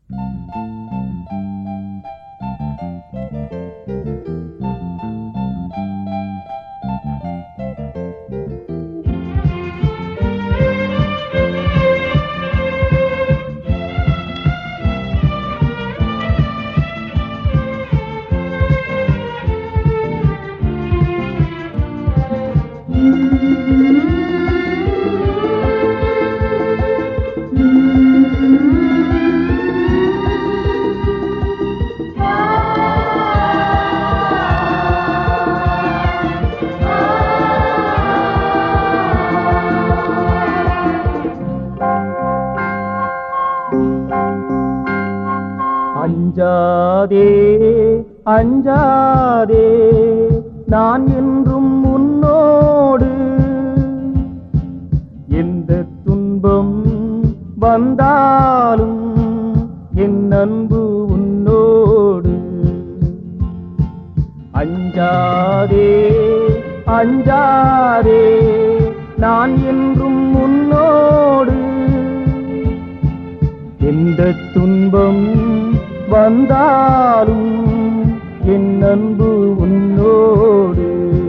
அஞ்சாதே அஞ்சாதே நான் என்றும் உன்னோடு எந்த துன்பம் வந்தாலும் என் அன்பு உன்னோடு அஞ்சாதே அஞ்சாதே நான் என்றும் உன்னோடு எந்த துன்பம் வந்தாலும் என் அன்பு உன்னோடு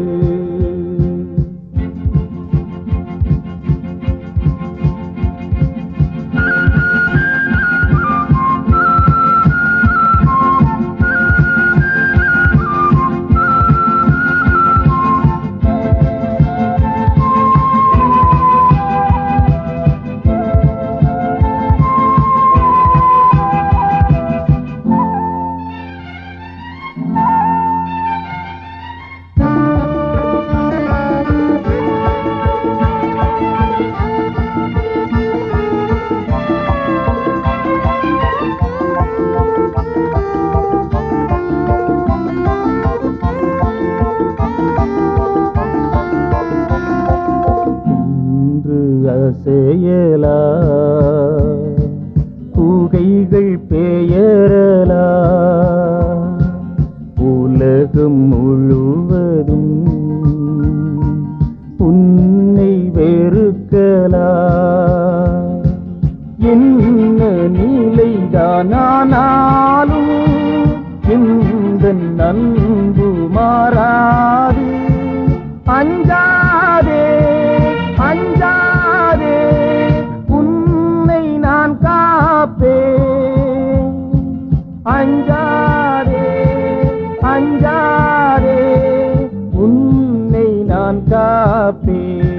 இன்று அசையலா கூகைகள் பெயரலா உலகம் முழுவதும் உன்னை வெறுக்கலா என்ன நிலைதானாலும் இந்த நன்பு மாறாது அஞ்சாதே அஞ்சாதே உன்னை நான் காப்பேன் அஞ்சாதே அஞ்சாதே உன்னை நான் காப்பேன்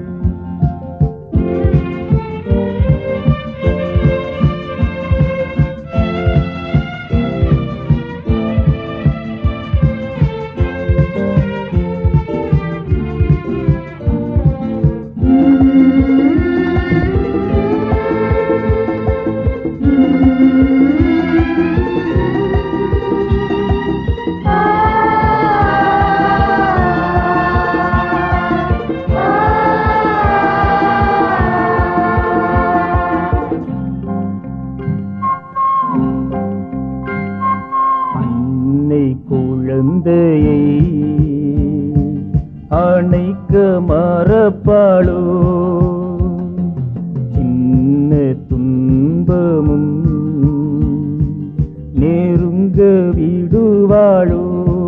அன்னை குழந்தையை அணைக்க மறப்பாளோ சின்ன துன்பமும் நெருங்க விடுவாளோ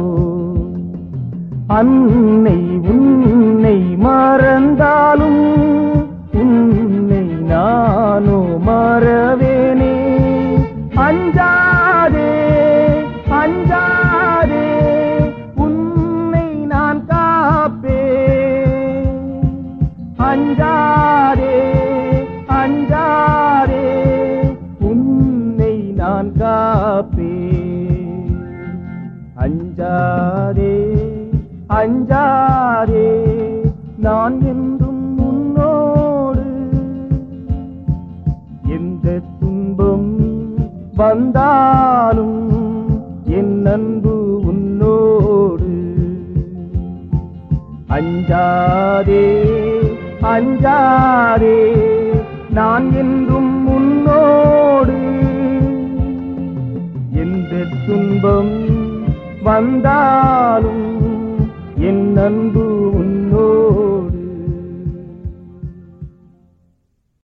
அன்னை உன்னை மறந்தாலும் உன்னை நானோ மறவேனே அஞ்சாதே அஞ்சாதே உன்னை நான் காப்பேன் அஞ்சாதே அஞ்சாதே உன்னை நான் காப்பேன் அஞ்சாதே அஞ்சாதே நான் என்றும் உன்னோடு எந்த துன்பம் வந்தாலும் என் அன்பு உன்னோடு அஞ்சாதே அஞ்சாதே நான் என்றும் உன்னோடு எந்த துன்பம் வந்தாலும் என் அன்பு